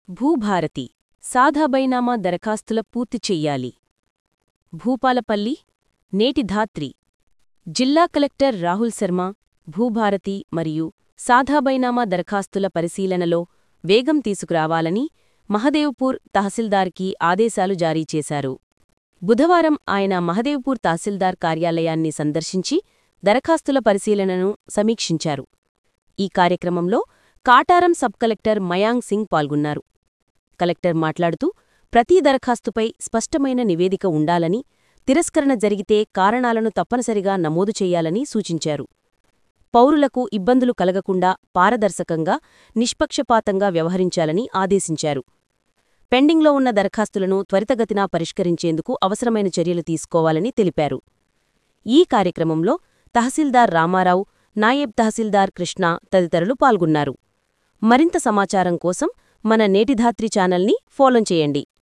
భూభారతి సాదాబైనామా దరఖాస్తుల పూర్తి చెయ్యాలి భూపాలపల్లి నేటి ధాత్రి జిల్లా కలెక్టర్ రాహుల్ శర్మ భూభారతి మరియు సాదాబైనామా దరఖాస్తుల పరిశీలనలో వేగం తీసుకురావాలని మహదేవ్పూర్ తహసీల్దార్కి ఆదేశాలు జారీ చేశారు బుధవారం ఆయన మహదేవ్పూర్ తహసీల్దార్ కార్యాలయాన్ని సందర్శించి దరఖాస్తుల పరిశీలనను సమీక్షించారు ఈ కార్యక్రమంలో కాటారం సబ్ కలెక్టర్ మయాంక్ సింగ్ పాల్గొన్నారు కలెక్టర్ మాట్లాడుతూ ప్రతి దరఖాస్తుపై స్పష్టమైన నివేదిక ఉండాలని తిరస్కరణ జరిగితే కారణాలను తప్పనిసరిగా నమోదు చెయ్యాలని సూచించారు పౌరులకు ఇబ్బందులు కలగకుండా పారదర్శకంగా నిష్పక్షపాతంగా వ్యవహరించాలని ఆదేశించారు పెండింగ్లో ఉన్న దరఖాస్తులను త్వరితగతిన పరిష్కరించేందుకు అవసరమైన చర్యలు తీసుకోవాలని తెలిపారు ఈ కార్యక్రమంలో తహసీల్దార్ రామారావు నాయబ్ తహసీల్దార్ కృష్ణ తదితరులు పాల్గొన్నారు మరింత సమాచారం కోసం మన నేటిధాత్రి ఛానల్ని ఫాలో చేయండి